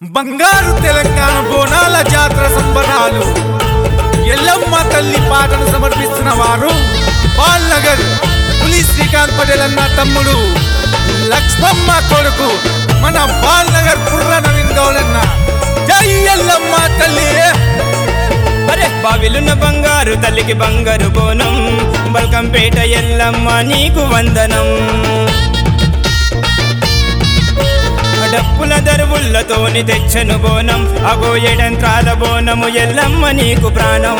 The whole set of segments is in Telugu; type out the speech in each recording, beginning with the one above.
బంగారు తెలంగాణ బోనాల జాతర సంబరాలు ఎల్లమ్మ తల్లి పాటను సమర్పిస్తున్న వారు బాల్ నగర్ పులి శ్రీకాంత్ పటేల్ అన్న తమ్ముడు లక్ష్మమ్మ కొడుకు మన బాల్ నగర్ పుర్ర నవీన్ గౌడన్న జై ఎల్లమ్మ తల్లి అరే బావిలున్న బంగారు తల్లికి బంగారు బోనం బల్కంపేట ఎల్లమ్మ నీకు వందనం డప్పుల దరువులతోని తెచ్చను బోనం అగో ఎడంత్రాల బోనము ఎల్లమ్మ నీకు ప్రాణం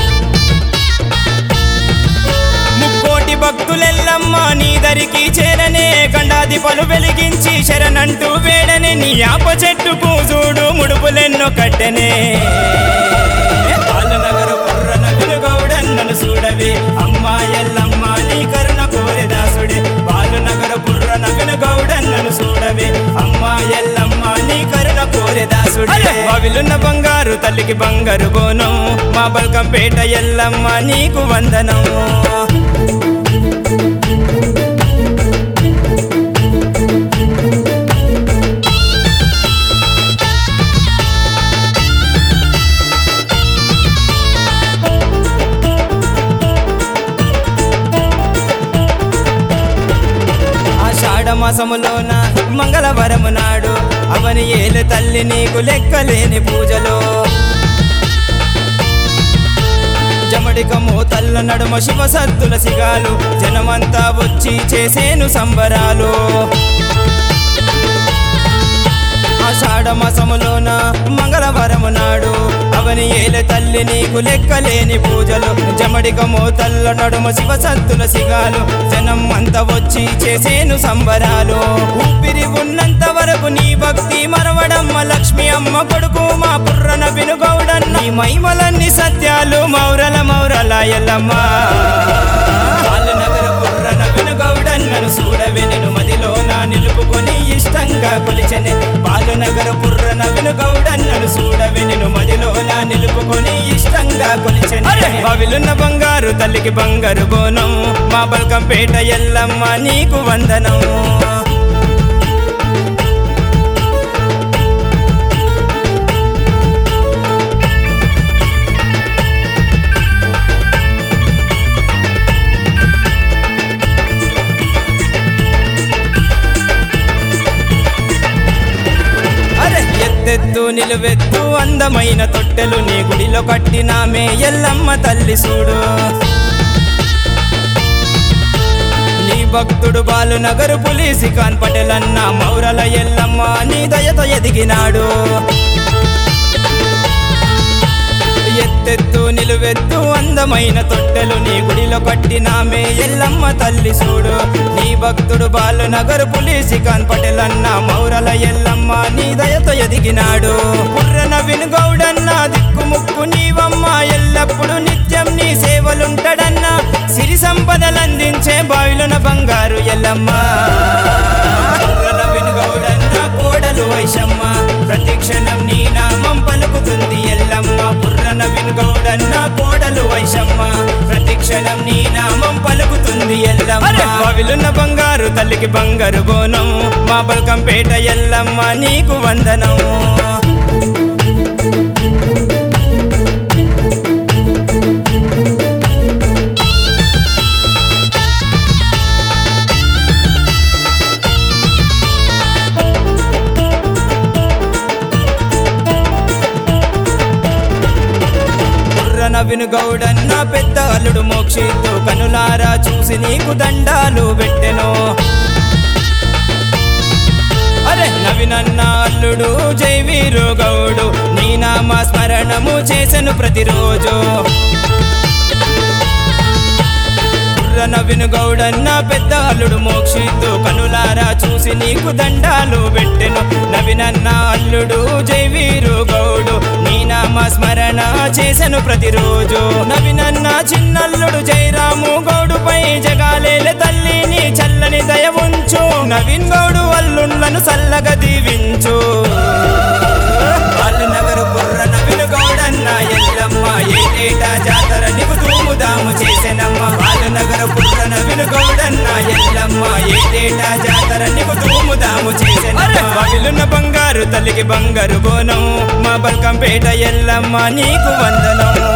ముక్కోటి భక్తులెల్లమ్మ నీ దరికి చేరనే గండాది పలు వెలిగించి శరణంటూ వేడనే నీ ఆప చెట్టుకు చూడు ముడుపులెన్నో కట్టెనే పాలనగరు పుర్రన వెలుగౌడన్నను చూడవే అమ్మా ఎల్లమ్మ నీ కరుణ కోరె దాసుడే పాలనగరు పుర్రన వెలుగౌడన్నను చూడవే అమ్మా ఎల్లమ్మ నీ కరుణ కోరె దాసుడే బావిలున్న బంగారు తల్లికి బంగారు బోనం మా బల్కంపేట ఎల్లమ్మ నీకు వందనం ఆషాఢ మాసములోన మంగళవారము నాడు అవని ఏలు తల్లి నీకు లెక్కలేని పూజలో జమడికము తల్ల నడుమ శివ సత్తుల సిగాలు జనమంతా వచ్చి చేసేను సంబరాలు ఆషాఢ మాసములోన మంగళవారము నాడు అవని ఏల తల్లి నీకు లెక్కలేని పూజలు జమడికము తల్ల నడుమ శివ సత్తుల సిగాలు జనం అంతా వచ్చి చేసేను సంబరాలు ఊపిరి ఉన్నంత వరకు నీ భక్తి మరవడమ్మ లక్ష్మి అమ్మ కొడుకు మా పుర్రన వినుగౌడన్న నీ మహిమలన్నీ సత్యాలు మౌరల మౌరల ఎల్లమ్మ బాలనగర పుర్రన వినుగౌడన్నను చూడవే నేను మదిలో నా నిలుపుకొని ఇష్టంగా కొలిచెనే బాలనగర పుర్రన వినుగౌడన్నను చూడవే నేను మదిలో నా నిలుపుకొని ఇష్టంగా కొలిచెనే బావిలున్న బంగారు తల్లికి బంగారు బోనం మా బల్కంపేట ఎల్లమ్మ నీకు వందనం అరే ఎత్తెత్తు నిలువెత్తు అందమైన తొట్టెలు నీ గుడిలో కట్టినామే ఎల్లమ్మ తల్లి చూడు నీ భక్తుడు బాలు నగరు పులిసి కాన్ పటేలన్న మౌరల ఎల్లమ్మ నీ దయతో ఎదిగినాడు ఎత్తెత్తు నిలువెత్తు అందమైన తొట్టెలు నీ గుడిలో కట్టినామే ఎల్లమ్మ తల్లి చూడు నీ భక్తుడు బాలు నగరు పులిసి కాన్ పటేలన్న మౌరల ఎల్లమ్మ నీ దయతో ఎదిగినాడు పుర్రన వినుగౌడన్న దిక్కు ముక్కు నీవమ్మ ఎల్లప్పుడు నిత్యం నీ సేవలుంటడన్న సిరి సంపదలందించే బావిలున బంగారు ఎల్లమ్మ పుర్రన వినుగౌడన్న కోడలు వైశమ్మ ప్రతిక్షణం నీ నామం పలుకుతుంది ఎల్లమ్మ పుర్రన వినుగౌడన్న కోడలు వైశమ్మ ప్రతిక్షణం నీ నామం పలుకుతుంది ఎల్లమ్మ బావిలున్న బంగారు తల్లికి బంగారు బోనం మా బల్కంపేట ఎల్లమ్మ నీకు వందనం బుర్రన వినుగౌడన్న పెద్ద అల్లుడు మోక్షిత్తు కనులారా చూసి నీకు దండాలు పెట్టెను అరే నవినన్న అల్లుడు జై వీరు గౌడు నీ నామ స్మరణము చేసెను ప్రతిరోజు బుర్రన వినుగౌడన్న పెద్ద అల్లుడు మోక్షిత్తు కనులారా చూసి నీకు దండాలు పెట్టెను నవినన్న అల్లుడు జై వీరు గౌడు నీ నామ స్మరణ చేసెను ప్రతిరోజు నవినన్న చిన్నల్లుడు జైరాము గౌడుపై జగాలేల తల్లి నీ చల్లని దయ ఉంచు నవీన్ గౌడు అల్లుళ్ళను చల్లగా దీవించు వాళ్ళు నగరు బుర్ర నవిను గౌడన్న ఎల్లమ్మ ఏటేటా జాతర నీకు తూముదాము చేసెనమ్మ వాళ్ళు నగరు బుర్ర నవిను గౌడన్న ఎల్లమ్మ ఏటేటా జాతర నీకు తూముదాము చేసెనమ్మ బావిలున్న బంగారు తల్లి తల్లికి బంగారు బోనం మా బల్కంపేట ఎల్లమ్మ నీకు వందనం